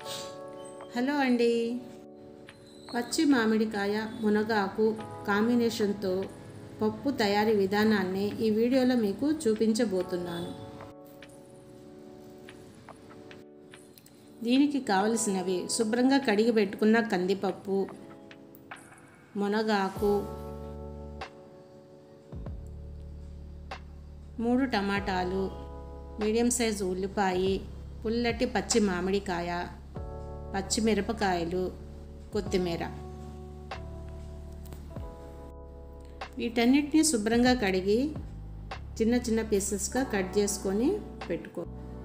hello అండి పచ్చి మామిడికాయ మునగాకు కాంబినేషన్తో పప్పు తయారీ విధానాన్ని ఈ వీడియోలో మీకు చూపించబోతున్నాను దీనికి కావలసినవి శుభ్రంగా కడిగి పెట్టుకున్న కందిపప్పు మునగాకు మూడు టమాటాలు మీడియం సైజు ఉల్లిపాయ పుల్లటి పచ్చి మామిడికాయ పచ్చిమిరపకాయలు కొత్తిమీర వీటన్నిటిని శుభ్రంగా కడిగి చిన్న చిన్న పీసెస్గా కట్ చేసుకొని పెట్టుకో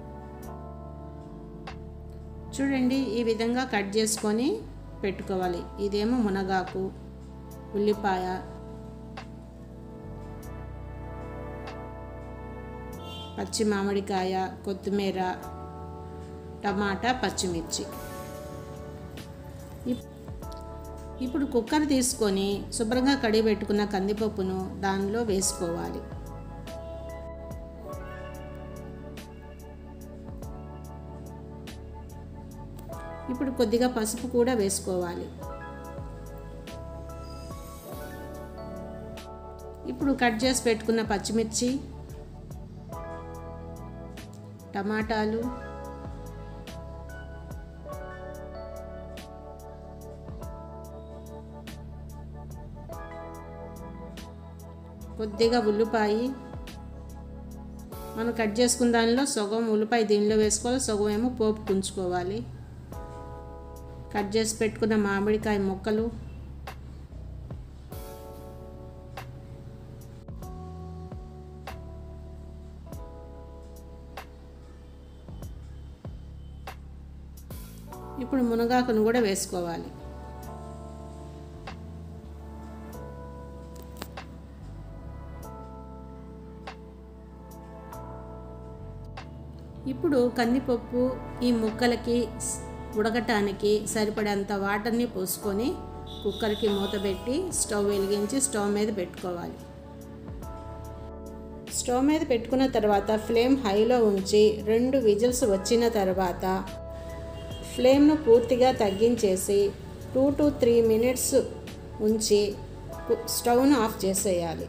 చూడండి ఈ విధంగా కట్ చేసుకొని పెట్టుకోవాలి ఇదేమో మునగాకు ఉల్లిపాయ పచ్చి మామిడికాయ కొత్తిమీర టమాటా పచ్చిమిర్చి ఇప్పుడు కుక్కర్ తీసుకొని శుభ్రంగా కడిగి పెట్టుకున్న కందిపప్పును దానిలో వేసుకోవాలి ఇప్పుడు కొద్దిగా పసుపు కూడా వేసుకోవాలి ఇప్పుడు కట్ చేసి పెట్టుకున్న పచ్చిమిర్చి టమాటాలు కొద్దిగా ఉల్లిపాయ మనం కట్ చేసుకున్న దానిలో సగం ఉల్లిపాయ దీనిలో వేసుకోవాలి సగం ఏమో పోపు కుంచుకోవాలి కట్ చేసి పెట్టుకున్న మామిడికాయ ముక్కలు ఇప్పుడు మునగాకును కూడా వేసుకోవాలి ఇప్పుడు కందిపప్పు ఈ ముక్కలకి ఉడకటానికి సరిపడేంత వాటర్ని పోసుకొని కుక్కర్కి మూత పెట్టి స్టవ్ వెలిగించి స్టవ్ మీద పెట్టుకోవాలి స్టవ్ మీద పెట్టుకున్న తర్వాత ఫ్లేమ్ హైలో ఉంచి రెండు విజిల్స్ వచ్చిన తర్వాత ఫ్లేమ్ను పూర్తిగా తగ్గించేసి టూ టు త్రీ మినిట్స్ ఉంచి స్టవ్ను ఆఫ్ చేసేయాలి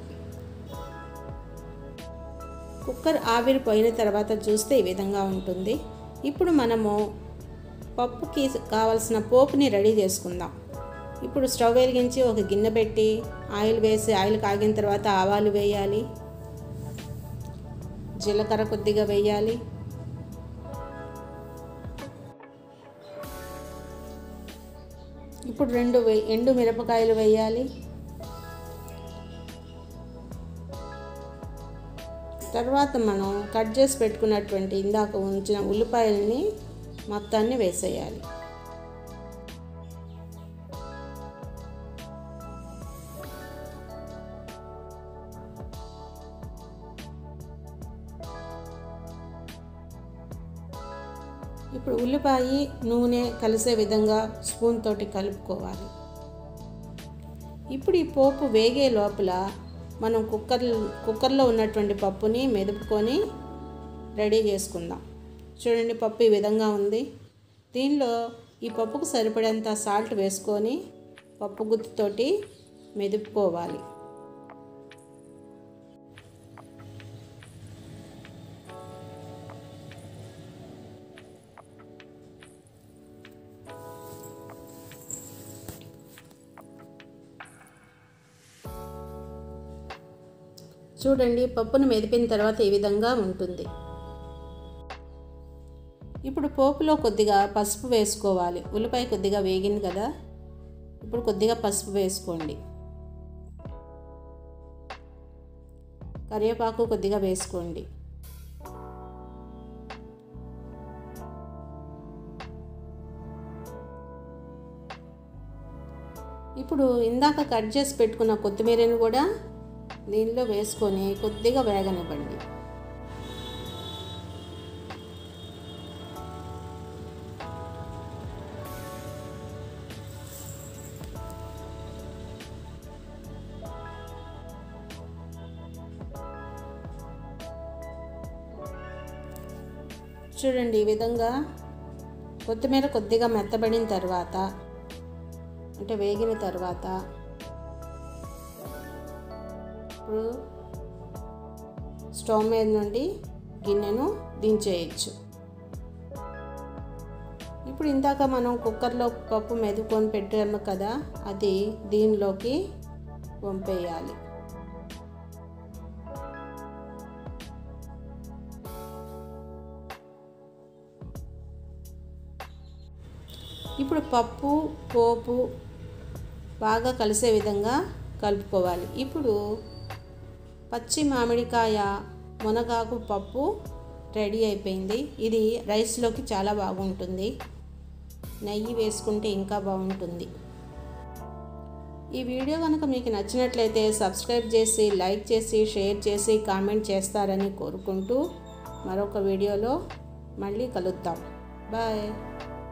కుక్కర్ ఆవిరిపోయిన తర్వాత చూస్తే ఈ విధంగా ఉంటుంది ఇప్పుడు మనము పప్పుకి కావలసిన పోపుని రెడీ చేసుకుందాం ఇప్పుడు స్టవ్ వెలిగించి ఒక గిన్నె పెట్టి ఆయిల్ వేసి ఆయిల్ కాగిన తర్వాత ఆవాలు వేయాలి జీలకర్ర కొద్దిగా వేయాలి ఇప్పుడు రెండు ఎండు మిరపకాయలు వేయాలి తర్వాత మనం కట్ చేసి పెట్టుకున్నటువంటి ఇందాక ఉంచిన ఉల్లిపాయలని మొత్తాన్ని వేసేయాలి ఇప్పుడు ఉల్లిపాయ నూనె కలిసే విధంగా స్పూన్ తోటి కలుపుకోవాలి ఇప్పుడు ఈ పోపు వేగే లోపల మనం కుక్కర్ కుక్కర్లో ఉన్నటువంటి పప్పుని మెదుపుకొని రెడీ చేసుకుందాం చూడండి పప్పు ఈ విధంగా ఉంది దీనిలో ఈ పప్పుకు సరిపడేంత సాల్ట్ వేసుకొని పప్పు గుత్తుతోటి మెదుపుకోవాలి చూడండి పప్పును మెదిపిన తర్వాత ఈ విధంగా ఉంటుంది ఇప్పుడు పోపులో కొద్దిగా పసుపు వేసుకోవాలి ఉల్లిపాయ కొద్దిగా వేగింది కదా ఇప్పుడు కొద్దిగా పసుపు వేసుకోండి కరివేపాకు కొద్దిగా వేసుకోండి ఇప్పుడు ఇందాక కట్ చేసి పెట్టుకున్న కొత్తిమీరని కూడా దీనిలో వేసుకొని కొద్దిగా వేగనివ్వండి చూడండి ఈ విధంగా కొత్తిమీర కొద్దిగా మెత్తబడిన తర్వాత అంటే వేగిన తర్వాత ఇప్పుడు స్టవ్ మీద నుండి గిన్నెను దించేయచ్చు ఇప్పుడు ఇందాక మనం కుక్కర్లో పప్పు మెదుకొని పెట్టాము కదా అది దీనిలోకి వంపేయాలి ఇప్పుడు పప్పు పోపు బాగా కలిసే విధంగా కలుపుకోవాలి ఇప్పుడు పచ్చి మామిడికాయ మునగాకు పప్పు రెడీ అయిపోయింది ఇది రైస్లోకి చాలా బాగుంటుంది నెయ్యి వేసుకుంటే ఇంకా బాగుంటుంది ఈ వీడియో కనుక మీకు నచ్చినట్లయితే సబ్స్క్రైబ్ చేసి లైక్ చేసి షేర్ చేసి కామెంట్ చేస్తారని కోరుకుంటూ మరొక వీడియోలో మళ్ళీ కలుద్దాం బాయ్